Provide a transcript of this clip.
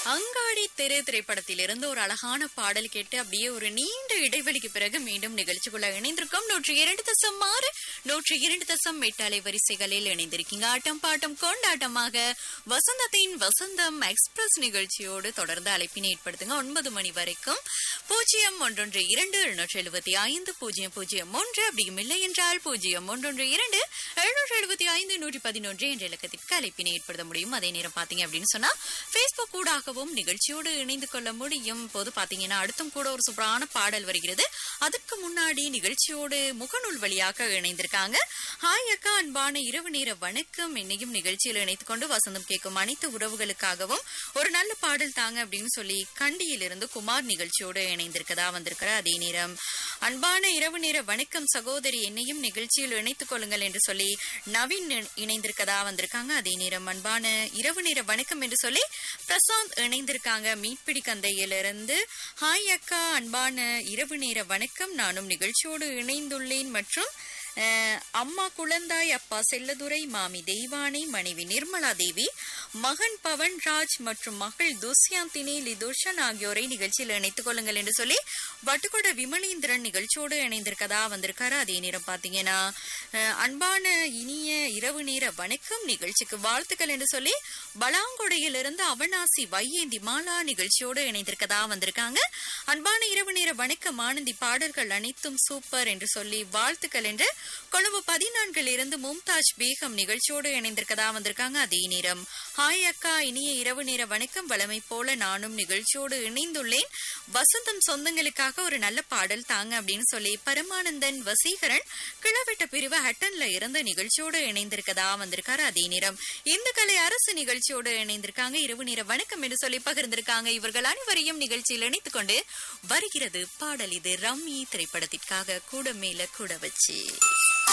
அங்காடி தெரு திரைப்படத்திலிருந்து ஒரு அழகான பாடல் கேட்டு அப்படியே ஒரு நீண்ட இடைவெளிக்கு பிறகு மீண்டும் நிகழ்ச்சிக்குள்ள இணைந்திருக்கோம் நூற்றி இரண்டு தசம் ஆறு நூற்றி இரண்டு தசம் எட்டு அலைவரிசைகளில் இணைந்திருக்கீங்க ஆட்டம் பாட்டம் கொண்டாட்டமாக வசந்தத்தின் வசந்தம் எக்ஸ்பிரஸ் நிகழ்ச்சியோடு தொடர்ந்து அழைப்பினை ஏற்படுத்துங்க ஒன்பது மணி வரைக்கும் பூஜ்ஜியம் ஒன்றொன்று இரண்டு எழுநூற்றி எழுபத்தி ஐந்து பூஜ்ஜியம் பூஜ்ஜியம் ஒன்று அப்படியும் இல்லை என்றால் பூஜ்ஜியம் ஒன்றொன்று இரண்டு எழுநூற்றி எழுபத்தி ஐந்து நூற்றி பதினொன்று என்ற இலக்கத்திற்கு அழைப்பினை ஏற்படுத்த முடியும் அதே நேரம் பாத்தீங்க அப்படின்னு சொன்னா பேஸ்புக் ஊடாகவும் நிகழ்ச்சியோடு இணைந்து கொள்ள முடியும் போது பாத்தீங்கன்னா அடுத்தும் கூட ஒரு சூப்பரான பாடல் வருகிறது அதுக்கு முன்னாடி நிகழ்ச்சியோடு முகநூல் வழியாக இணைந்திருக்காங்க ஹாய் அக்கா அன்பான இரவு நேர வணக்கம் என்னையும் நிகழ்ச்சியில் இணைத்துக் கொண்டு வசந்தம் கேட்கும் அனைத்து உறவுகளுக்காகவும் ஒரு நல்ல பாடல் தாங்க அப்படின்னு சொல்லி கண்டியிலிருந்து குமார் நிகழ்ச்சியோடு இணைந்திருக்கதா வந்திருக்கிறார் அதே நேரம் அன்பான இரவு நேர வணக்கம் சகோதரி என்னையும் நிகழ்ச்சியில் இணைத்துக் கொள்ளுங்கள் என்று சொல்லி நவீன் இணை- இணைந்திருக்கதா வந்திருக்காங்க அதே நேரம் அன்பான இரவு நேர வணக்கம் என்று சொல்லி பிரசாந்த் இணைந்திருக்காங்க மீட்பிடி கந்தையிலிருந்து ஹாய் அக்கா அன்பான இரவு நேர வணக்கம் நானும் நிகழ்ச்சியோடு இணைந்துள்ளேன் மற்றும் அஹ், அம்மா குழந்தாய் அப்பா செல்லதுரை மாமி தெய்வானை மனைவி நிர்மலா தேவி மகன் பவன்ராஜ் மற்றும் மகள் துஷ்யாந்தினி லிதுஷன் ஆகியோரை நிகழ்ச்சியில் இணைத்துக் கொள்ளுங்கள் என்று சொல்லி வட்டுக்கோட விமலேந்திரன் நிகழ்ச்சியோடு இணைந்திருக்கதா வந்திருக்காரு அதே நேரம் பாத்தீங்கன்னா அஹ், அன்பான இனிய இரவு நேர வணக்கம் நிகழ்ச்சிக்கு வாழ்த்துக்கள் என்று சொல்லி பலாங்கொடையிலிருந்து அவனாசி வையேந்தி மாலா நிகழ்ச்சியோடு இணைந்திருக்கதா வந்திருக்காங்க அன்பான இரவு நேர வணக்கம் ஆனந்தி பாடல்கள் அனைத்தும் சூப்பர் என்று சொல்லி வாழ்த்துக்கள் என்று கொழும்பு பதினான்கில் இருந்து மும்தாஜ் பேகம் நிகழ்ச்சியோடு இணைந்திருக்கதா வந்திருக்காங்க அதே நேரம் ஹாய் அக்கா இனிய இரவு நேர வணக்கம் வளமை போல நானும் நிகழ்ச்சியோடு இணைந்துள்ளேன் வசந்தம் சொந்தங்களுக்காக ஒரு நல்ல பாடல் தாங்க அப்படின்னு சொல்லி பரமானந்தன் வசீகரன் கிளவெட்ட பிரிவு ஹட்டன்ல இருந்து நிகழ்ச்சியோடு இணைந்திருக்கதா வந்திருக்காரு அதே நேரம் இந்த கலை அரசு நிகழ்ச்சியோடு இணைந்திருக்காங்க இரவு நேர வணக்கம் என்று சொல்லி பகிர்ந்திருக்காங்க இவர்கள் அனைவரையும் நிகழ்ச்சியில் இணைத்துக் கொண்டு வருகிறது பாடல் இது ரம்மி திரைப்படத்திற்காக கூட மேல கூட வச்சு